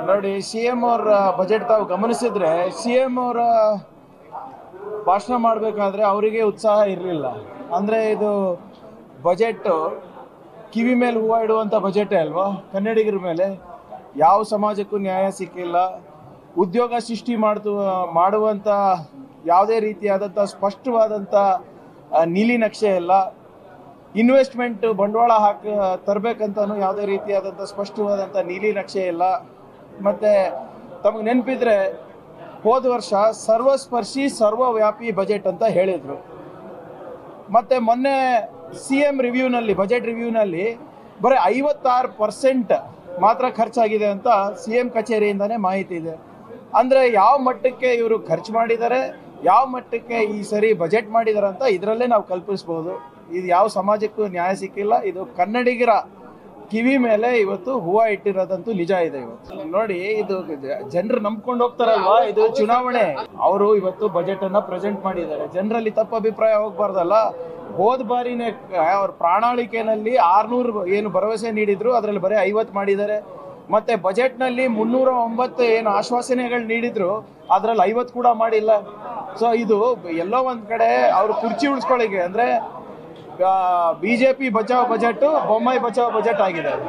ನೋಡಿ C M ಅವರ budget ತಾವು ಗಮನಿಸಿದ್ರೆ ಸಿ ಎಂ ಅವರ ಭಾಷಣ ಮಾಡಬೇಕಾದ್ರೆ ಅವರಿಗೆ ಉತ್ಸಾಹ ಇರಲಿಲ್ಲ ಅಂದರೆ ಇದು ಬಜೆಟ್ ಕಿವಿ ಮೇಲೆ ಹೂವು ಇಡುವಂಥ ಬಜೆಟೇ ಅಲ್ವಾ ಕನ್ನಡಿಗರ ಮೇಲೆ ಯಾವ ಸಮಾಜಕ್ಕೂ ನ್ಯಾಯ ಸಿಕ್ಕಿಲ್ಲ ಉದ್ಯೋಗ ಸೃಷ್ಟಿ ಮಾಡ್ತು ಮಾಡುವಂಥ ಯಾವುದೇ ರೀತಿಯಾದಂಥ ಸ್ಪಷ್ಟವಾದಂಥ ಆ, ನೀಲಿ ನಕ್ಷೆ ಇಲ್ಲ ಇನ್ವೆಸ್ಟ್ಮೆಂಟ್ ಬಂಡವಾಳ ಹಾಕಿ ತರಬೇಕಂತನೂ ಯಾವುದೇ ರೀತಿಯಾದಂಥ ಸ್ಪಷ್ಟವಾದಂಥ ನೀಲಿ ನಕ್ಷೆ ಇಲ್ಲ ಮತ್ತು ತಮಗೆ ನೆನಪಿದ್ರೆ ಹೋದ ವರ್ಷ ಸರ್ವಸ್ಪರ್ಶಿ ಸರ್ವವ್ಯಾಪಿ ಬಜೆಟ್ ಅಂತ ಹೇಳಿದರು ಮತ್ತು ಮೊನ್ನೆ ಸಿ ಎಮ್ ರಿವ್ಯೂನಲ್ಲಿ ಬಜೆಟ್ ರಿವ್ಯೂನಲ್ಲಿ ಬರೀ ಐವತ್ತಾರು ಪರ್ಸೆಂಟ್ ಮಾತ್ರ ಖರ್ಚಾಗಿದೆ ಅಂತ ಸಿ ಎಮ್ ಕಚೇರಿಯಿಂದನೇ ಮಾಹಿತಿ ಇದೆ ಅಂದರೆ ಯಾವ ಮಟ್ಟಕ್ಕೆ ಇವರು ಖರ್ಚು ಮಾಡಿದ್ದಾರೆ ಯಾವ ಮಟ್ಟಕ್ಕೆ ಈ ಸರಿ ಬಜೆಟ್ ಮಾಡಿದ್ದಾರೆ ಅಂತ ಇದರಲ್ಲೇ ನಾವು ಕಲ್ಪಿಸ್ಬೋದು ಇದು ಯಾವ ಸಮಾಜಕ್ಕೂ ನ್ಯಾಯ ಸಿಕ್ಕಿಲ್ಲ ಇದು ಕನ್ನಡಿಗರ ಕಿವಿ ಮೇಲೆ ಇವತ್ತು ಹೂವ ಇಟ್ಟಿರೋದಂತೂ ನಿಜ ಇದೆ ಇವತ್ತು ನೋಡಿ ಇದು ಜನರು ನಂಬ್ಕೊಂಡು ಹೋಗ್ತಾರಲ್ವಾ ಇದು ಚುನಾವಣೆ ಅವರು ಇವತ್ತು ಬಜೆಟ್ ಅನ್ನ ಪ್ರೆಸೆಂಟ್ ಮಾಡಿದ್ದಾರೆ ಜನರಲ್ಲಿ ತಪ್ಪು ಅಭಿಪ್ರಾಯ ಹೋಗ್ಬಾರ್ದಲ್ಲ ಹೋದ ಬಾರಿನೇ ಅವ್ರ ಪ್ರಣಾಳಿಕೆನಲ್ಲಿ ಆರ್ನೂರು ಏನು ಭರವಸೆ ನೀಡಿದ್ರು ಅದರಲ್ಲಿ ಬರೀ ಐವತ್ತು ಮಾಡಿದ್ದಾರೆ ಮತ್ತೆ ಬಜೆಟ್ನಲ್ಲಿ ಮುನ್ನೂರ ಒಂಬತ್ತು ಏನು ಆಶ್ವಾಸನೆಗಳು ನೀಡಿದ್ರು ಅದರಲ್ಲಿ ಐವತ್ತು ಕೂಡ ಮಾಡಿಲ್ಲ ಸೊ ಇದು ಎಲ್ಲೋ ಒಂದ್ ಕಡೆ ಅವ್ರು ಕುರ್ಚಿ ಉಳಿಸ್ಕೊಳ್ಳಿಗೆ ಅಂದ್ರೆ ಬಿಜೆಪಿ ಬಚಾವ್ ಬಜೆಟ್ ಬೊಮ್ಮಾಯಿ ಬಚಾವ್ ಬಜೆಟ್ ಆಗಿದೆ